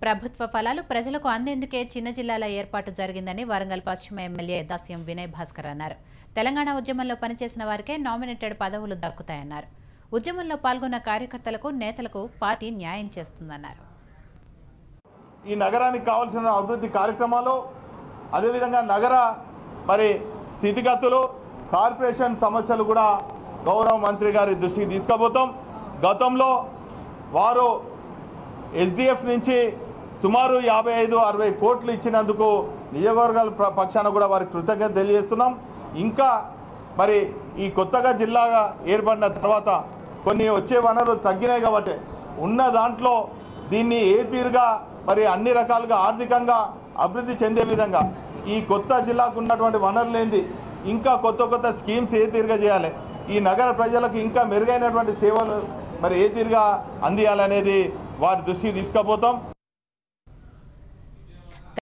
ప్రభుత్వ ఫలాలు ప్రజలకు అందేందుకే చిన్న జిల్లాల ఏర్పాటు జరిగిందని వరంగల్ పశ్చిమ ఎమ్మెల్యే దాస్యం వినయ్ భాస్కర్ అన్నారు తెలంగాణ ఉద్యమంలో పనిచేసిన వారికే నామినేటెడ్ పదవులు దక్కుతాయన్నారు ఉద్యమంలో పాల్గొన్న కార్యకర్తలకు నేతలకు పార్టీ న్యాయం చేస్తుందన్నారు ఈ నగరానికి కావాల్సిన అభివృద్ధి కార్యక్రమాలు అదేవిధంగా నగర మరి స్థితిగతులు కార్పొరేషన్ సమస్యలు కూడా గౌరవ మంత్రి గారి దృష్టికి తీసుకుపోతాం గతంలో వారు ఎస్డిఎఫ్ నుంచి సుమారు యాభై ఐదు అరవై కోట్లు ఇచ్చినందుకు నియోజకవర్గాల ప్ర- పక్షాన కూడా వారికి కృతజ్ఞత తెలియజేస్తున్నాం ఇంకా మరి ఈ కొత్తగా జిల్లాగా ఏర్పడిన తర్వాత కొన్ని వచ్చే వనరులు తగ్గినాయి కాబట్టి ఉన్న దాంట్లో దీన్ని ఏ తీరుగా మరి అన్ని రకాలుగా ఆర్థికంగా అభివృద్ధి చెందే విధంగా ఈ కొత్త జిల్లాకు ఉన్నటువంటి వనరులు ఏంది ఇంకా కొత్త కొత్త స్కీమ్స్ ఏ తీరుగా చేయాలి ఈ నగర ప్రజలకు ఇంకా మెరుగైనటువంటి సేవలు మరి ఏ తీరుగా అందియాలనేది వారి దృష్టికి తీసుకుపోతాం